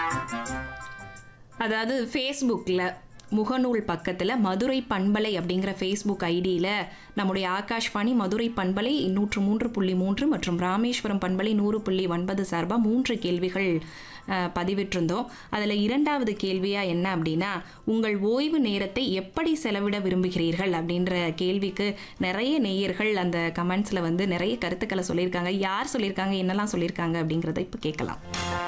அதாவது ஃபேஸ்புக்கில் முகநூல் பக்கத்தில் மதுரை பண்பலை அப்படிங்கிற ஃபேஸ்புக் ஐடியில் நம்முடைய ஆகாஷ்வாணி மதுரை பண்பலை நூற்று மூன்று புள்ளி மூன்று மற்றும் ராமேஸ்வரம் பண்பலை நூறு புள்ளி ஒன்பது சார்பாக மூன்று கேள்விகள் அஹ், பதிவிட்டிருந்தோம் அதில் இரண்டாவது கேள்வியாக என்ன அப்படின்னா உங்கள் ஓய்வு நேரத்தை எப்படி செலவிட விரும்புகிறீர்கள் அப்படின்ற கேள்விக்கு நிறைய நேயர்கள் அந்த கமெண்ட்ஸில் வந்து நிறைய கருத்துக்களை சொல்லியிருக்காங்க யார் சொல்லியிருக்காங்க என்னெல்லாம் சொல்லியிருக்காங்க அப்படிங்கிறத இப்போ கேட்கலாம்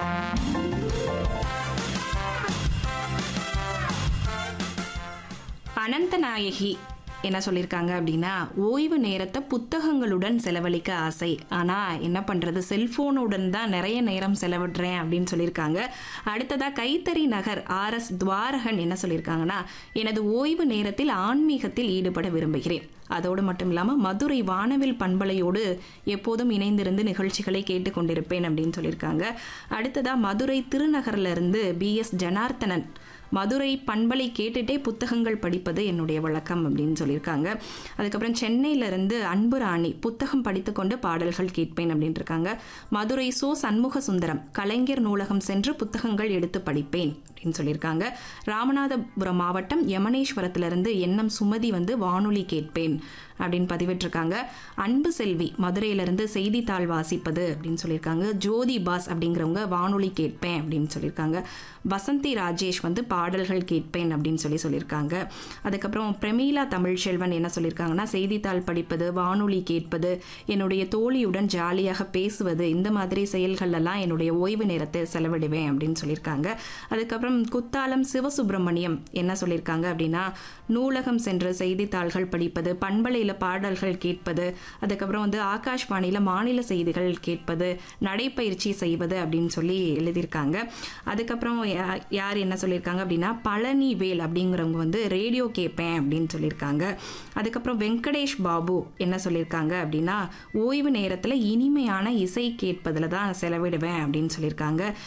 அனந்தநாயகி என்ன சொல்லியிருக்காங்க அப்படின்னா ஓய்வு நேரத்தை புத்தகங்களுடன் செலவழிக்க ஆசை ஆனால் என்ன பண்ணுறது செல்ஃபோனுடன் தான் நிறைய நேரம் செலவிடுறேன் அப்படின்னு சொல்லியிருக்காங்க அடுத்ததாக கைத்தறி நகர் ஆர்எஸ் துவாரகன் என்ன சொல்லியிருக்காங்கன்னா எனது ஓய்வு நேரத்தில் ஆன்மீகத்தில் ஈடுபட விரும்புகிறேன் அதோடு மட்டும் இல்லாமல் மதுரை வானவில் பண்பலையோடு எப்போதும் இணைந்திருந்து நிகழ்ச்சிகளை கேட்டுக்கொண்டிருப்பேன் அப்படின்னு சொல்லியிருக்காங்க அடுத்ததாக மதுரை திருநகர்ல இருந்து பி எஸ் ஜனார்த்தனன் மதுரை பண்பலை கேட்டுட்டே புத்தகங்கள் படிப்பது என்னுடைய வழக்கம் அப்படின்னு சொல்லியிருக்காங்க அதுக்கப்புறம் சென்னையிலேருந்து அன்பு ராணி புத்தகம் படித்துக்கொண்டு பாடல்கள் கேட்பேன் அப்படின்னு இருக்காங்க மதுரை சோ சண்முக சுந்தரம் கலைஞர் நூலகம் சென்று புத்தகங்கள் எடுத்து படிப்பேன் அப்படின்னு சொல்லியிருக்காங்க ராமநாதபுரம் மாவட்டம் யமனேஸ்வரத்திலிருந்து எண்ணம் சுமதி வந்து வானொலி கேட்பேன் அப்படின்னு பதிவிட்டிருக்காங்க அன்பு செல்வி மதுரையிலிருந்து செய்தித்தாள் வாசிப்பது அப்படின்னு சொல்லியிருக்காங்க ஜோதி பாஸ் அப்படிங்கிறவங்க வானொலி கேட்பேன் அப்படின்னு சொல்லியிருக்காங்க வசந்தி ராஜேஷ் வந்து பாடல்கள் கேட்பேன் அப்படின்னு சொல்லி சொல்லியிருக்காங்க அதுக்கப்புறம் பிரமீளா தமிழ்ச்செல்வன் என்ன சொல்லியிருக்காங்கன்னா செய்தித்தாள் படிப்பது வானொலி கேட்பது என்னுடைய தோழியுடன் ஜாலியாக பேசுவது இந்த மாதிரி செயல்கள் எல்லாம் என்னுடைய ஓய்வு நேரத்தை செலவிடுவேன் அப்படின்னு சொல்லியிருக்காங்க அதுக்கப்புறம் குத்தாலம் சிவசுப்பிரமணியம் என்ன சொல்லியிருக்காங்க அப்படின்னா நூலகம் சென்று செய்தித்தாள்கள் படிப்பது பண்பலையில் பாடல்கள் கேட்பது அதுக்கப்புறம் வந்து ஆகாஷ்வாணியில் மாநில செய்திகள் கேட்பது நடைப்பயிற்சி செய்வது அப்படின்னு சொல்லி எழுதியிருக்காங்க அதுக்கப்புறம் யா- யார் என்ன சொல்லியிருக்காங்க அப்படின்னா பழனி வேல் அப்படிங்கிறவங்க வந்து ரேடியோ கேட்பேன் அப்படின்னு சொல்லியிருக்காங்க அதுக்கப்புறம் வெங்கடேஷ் பாபு என்ன சொல்லியிருக்காங்க அப்படின்னா ஓய்வு நேரத்தில் இனிமையான இசை கேட்பதில் தான் செலவிடுவேன் அப்படின்னு சொல்லியிருக்காங்க